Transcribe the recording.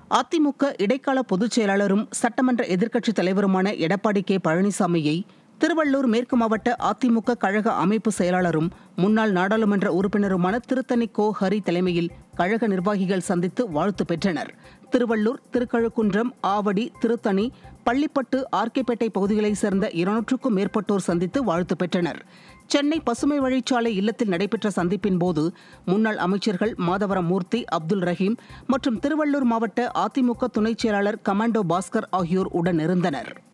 அதிமுக இடைக்கால பொதுச் செயலாளரும் சட்டமன்ற எதிர்க்கட்சித் தலைவருமான எடப்பாடி கே பழனிசாமியை திருவள்ளூர் மேற்கு மாவட்ட அதிமுக கழக அமைப்பு செயலாளரும் முன்னாள் நாடாளுமன்ற உறுப்பினருமான திருத்தணி கோ ஹரி தலைமையில் கழக நிர்வாகிகள் சந்தித்து வாழ்த்து பெற்றனர் திருவள்ளூர் திருக்கழுக்குன்றம் ஆவடி திருத்தணி பள்ளிப்பட்டு ஆர்கேபேட்டை பகுதிகளைச் சேர்ந்த இருநூற்றுக்கும் மேற்பட்டோர் சந்தித்து வாழ்த்து பெற்றனர் சென்னை பசுமை வழிச்சாலை இல்லத்தில் நடைபெற்ற சந்திப்பின் போது முன்னாள் அமைச்சர்கள் மாதவரம் மூர்த்தி அப்துல் ரஹீம் மற்றும் திருவள்ளூர் மாவட்ட அதிமுக துணைச் செயலாளர் கமாண்டோ பாஸ்கர் ஆகியோர் உடனிருந்தனர்